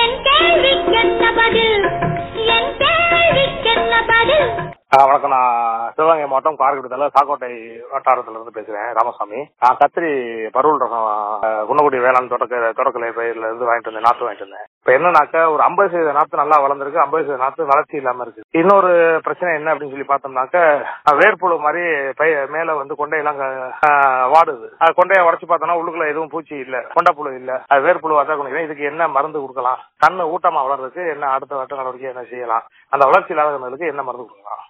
என் கேள்விக்கென்ன பதில் என் கேள்விக்கென்ன பதில் ஆ, வணக்கம் நான் சிவகங்கை மாவட்டம் காரைக்குடித்தல சாக்கோட்டை வட்டாரத்துல இருந்து பேசுறேன் ராமசாமி நான் கத்திரி பருவல் ரகம் ஆ, குன்னக்குடி வேளாண் தொடக்க தொடக்கலை பயிர்ல இருந்து வாங்கிட்டு வந்தேன் நாத்து வாங்கிட்டு வந்தேன் இப்ப என்னன்னாக்கா ஒரு ஐம்பது சதவீத நாத்து நல்லா வளர்ந்துருக்கு ஐம்பது சதவீத நாத்து வளர்ச்சி இல்லாம இருக்கு இன்னொரு பிரச்சனை என்ன அப்படின்னு சொல்லி பார்த்தோம்னாக்க ஆ, வேர்ப்புழு மாதிரி பய மேல வந்து கொண்டையெல்லாம் க- ஆ, வாடுது அது கொண்டையை உடச்சு பார்த்தோம்னா உள்ளுக்குள்ள எதுவும் பூச்சி இல்ல கொண்டைப்புழு இல்ல அது வேர்ப்புழு அட்டாக் பண்ணிக்கிறேன் இதுக்கு என்ன மருந்து கொடுக்கலாம் கண்ணு ஊட்டமா வளர்றதுக்கு என்ன அடுத்த வட்ட நடவடிக்கை என்ன செய்யலாம் அந்த வளர்ச்சி இல்லாதவங்களுக்கு என்ன மருந்து கொடுக்கலாம்